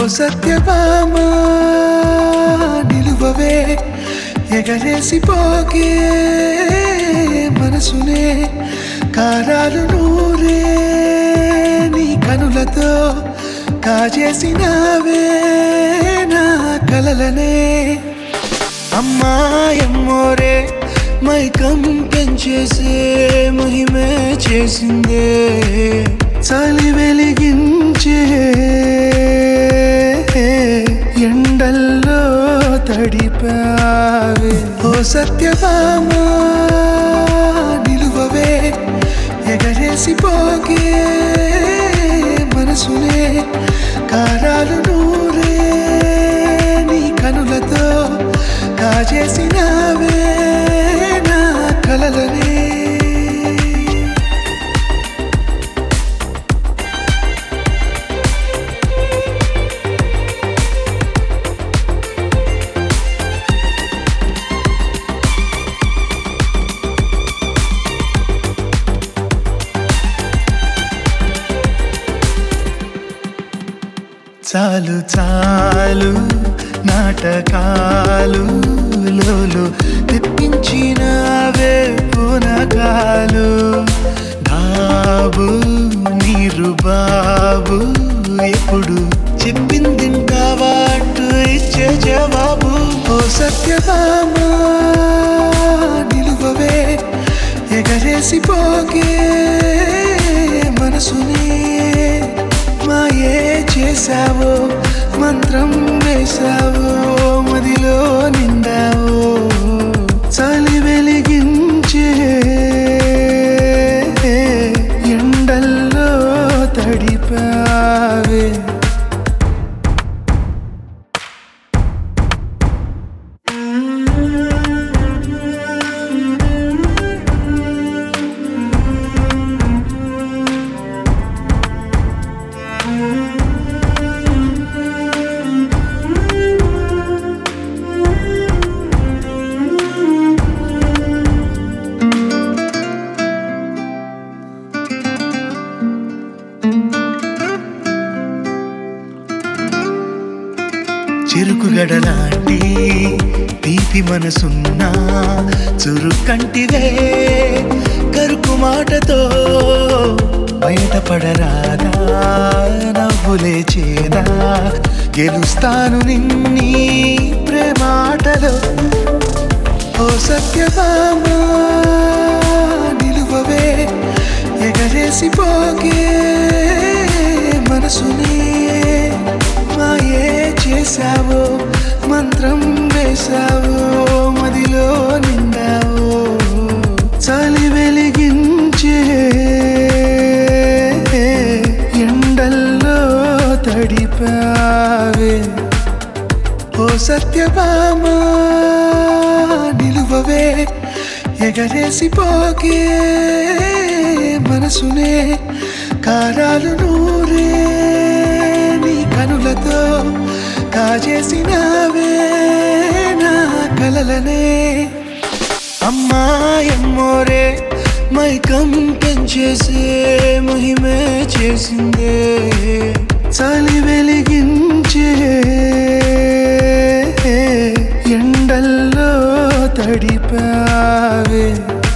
సత్యభామా నిలువవే ఎగరేసి పోగే మనసునే కారాలు నూరే నీ కనులతో కాజేసినావే నా కలలనే అమ్మాయమ్మోరే మైకం పెంచేసే మహిమే చేసిందే చలి వెలిగించే ఎండల్లో తడిపావే ఓ సత్యభామా నిలువవే ఎగరేసి పోగే మనసునే కారాలు నూరే నీ కనులతో కాజేసినావే నా కలలనే చాలు చాలు నాటకాలు లోలు తెప్పించినవే పునకాలు బాబు నీరు బాబు ఎప్పుడు చెప్పిందింటావాటు ఇచ్చే జవాబు ఓ సత్యభామా నిలువవే ఎగరేసి పోగే మనసునే మాయే చేసావో మంత్రం వేసావో మదిలో నిండావో చలి వెలిగించే ఎండల్లో తడిపావే చెరుకు గడలాంటి తీపి మనసున్నా చురుకంటివే కరుకు మాటతో బయటపడరాదా నవ్వులే చేదా గెలుస్తాను నిన్నీ ప్రేమాటలో ఓ సత్యభామా నిలువవే ఎగరేసి పోగే మనసునే మాయే చేసావో మంత్రం వేసావో మదిలో నిండావో చలి వెలిగించే ఎండల్లో తడిపావే ఓ సత్యభామా నిలువవే ఎగరేసి పోగే మనసునే కారాలు నూరే నీ కనులతో కాజేసినావే నా కలలనే అమ్మాయమ్మోరే మైకం పెంచేసే మహిమే చేసిందే చలి వెలిగించే ఎండల్లో తడిపావే